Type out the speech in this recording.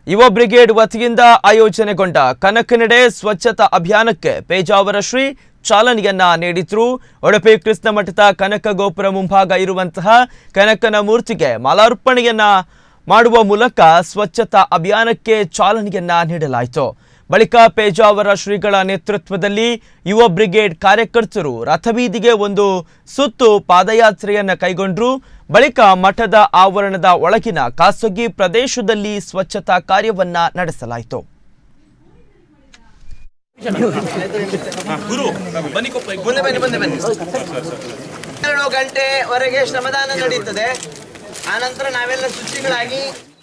ಯುವ ಬ್ರಿಗೇಡ್ ವತಿಯಿಂದ ಆಯೋಜನೆಗೊಂಡ ಕನಕನೆಡೆ ಸ್ವಚ್ಛತಾ ಅಭಿಯಾನಕ್ಕೆ ಪೇಜಾವರ ಶ್ರೀ ಚಾಲನೆಯನ್ನ ನೀಡಿದ್ರು ಉಡುಪಿ ಕೃಷ್ಣ ಮಠದ ಕನಕ ಗೋಪುರ ಮುಂಭಾಗ ಇರುವಂತಹ ಕನಕನ ಮೂರ್ತಿಗೆ ಮಾಲಾರ್ಪಣೆಯನ್ನ ಮಾಡುವ ಮೂಲಕ ಸ್ವಚ್ಛತಾ ಅಭಿಯಾನಕ್ಕೆ ಚಾಲನೆಯನ್ನ ನೀಡಲಾಯಿತು ಬಳಿಕ ಪೇಜಾವರ ಶ್ರೀಗಳ ನೇತೃತ್ವದಲ್ಲಿ ಯುವ ಬ್ರಿಗೇಡ್ ಕಾರ್ಯಕರ್ತರು ರಥಬೀದಿಗೆ ಒಂದು ಸುತ್ತು ಪಾದಯಾತ್ರೆಯನ್ನ ಕೈಗೊಂಡ್ರು ಬಳಿಕ ಮಠದ ಆವರಣದ ಒಳಗಿನ ಖಾಸಗಿ ಪ್ರದೇಶದಲ್ಲಿ ಸ್ವಚ್ಛತಾ ಕಾರ್ಯವನ್ನ ನಡೆಸಲಾಯಿತು ಮುಂದೆ ಬನ್ನಿ ಮುಂದೆ ಬನ್ನಿ ಎರಡು ಗಂಟೆವರೆಗೆ ಶ್ರಮದಾನ ನಡೀತದೆ ಆನಂತರ ನಾವೆಲ್ಲ ಶುಚಿಗಳಾಗಿ